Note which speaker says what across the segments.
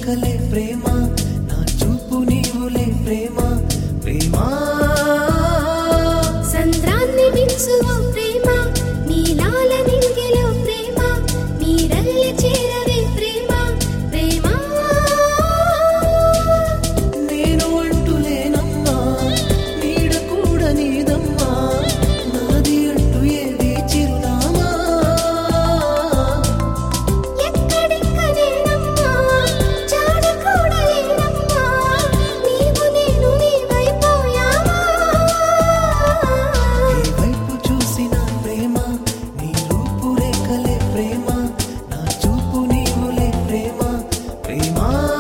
Speaker 1: రేఖలే ప్రేమ నా చూపు నీవులే ప్రేమ ప్రేమ
Speaker 2: సంద్రాన్ని మించువ ప్రేమ నీలాల నింగిలో ప్రేమ నీరల్లి చేరవే ప్రేమ ప్రేమ
Speaker 1: నేను అంటూ లేనమ్మా నీడ కూడా నీదమ్మా నాది అంటూ ఏది చిరునామా
Speaker 2: ఎక్కడిక్క నేనమ్మా చాడ కూడా లేనమ్మా నీవు నేను నీవైపోయావా
Speaker 1: ఈ వైపు చూసిన ప్రేమ నీ రూపు రేఖలే ప్రేమ నా చూపు నీవులే ప్రేమ ప్రేమ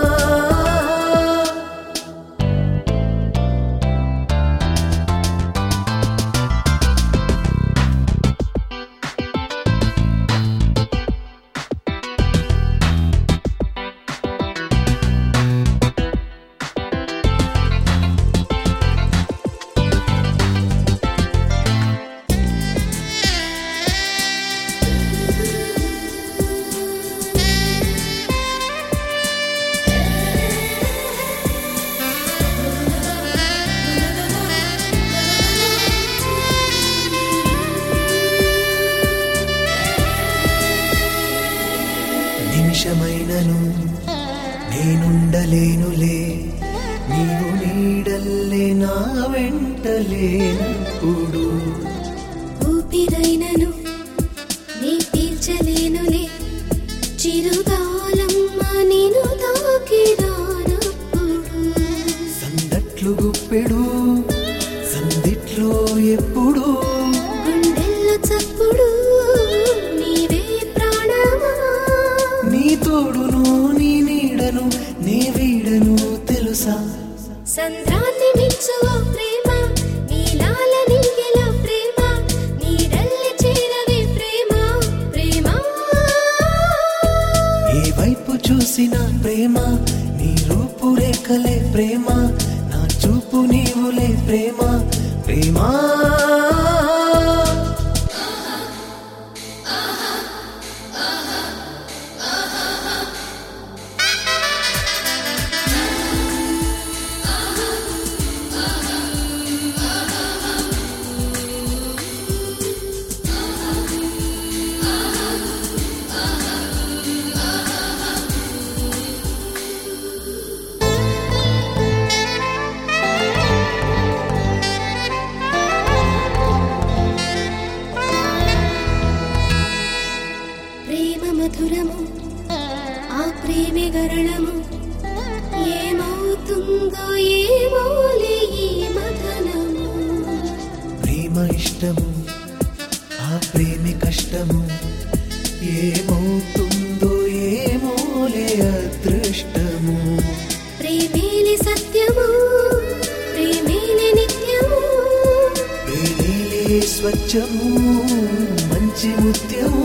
Speaker 1: నిమిషమైనను నేనుండలేనులే నీవు నీడల్లే నా వెంటలేనప్పుడు
Speaker 2: ఊపిరైనను నీ పీల్చలేనులే చిరుగాలమ్మ నేను తాకిరానప్పుడు
Speaker 1: సందట్లు గుప్పెడు సందిట్లో ఎప్పుడు
Speaker 2: గుండెల్లో చప్పుడు నీవే ప్రాణమా
Speaker 1: నీ తోడును నీ నీడను నీ వీడను తెలుసా
Speaker 2: సంద్రాన్ని మించువ ప్రేమ నీలాల నింగిలో ప్రేమ నీడల్లి చేరవే ప్రేమ ప్రేమ
Speaker 1: ఏ వైపు చూసిన ప్రేమ నీ రూపు రేఖలే ప్రేమ నా చూపు నీవులే ప్రేమ ప్రేమ
Speaker 2: ప్రేమ మధురము ఆ ప్రేమే గరళము ఏమవుతుందో ఏమోలే ఈ మథనము
Speaker 1: ప్రేమ ఇష్టము ఆ ప్రేమి కష్టము ఏమవుతుందో ఏమోలే అదృష్టము
Speaker 2: ప్రేమేలి సత్యము ప్రేమేలి నిత్యము
Speaker 1: ప్రేమిలే స్వచ్ఛము మంచి ముత్యము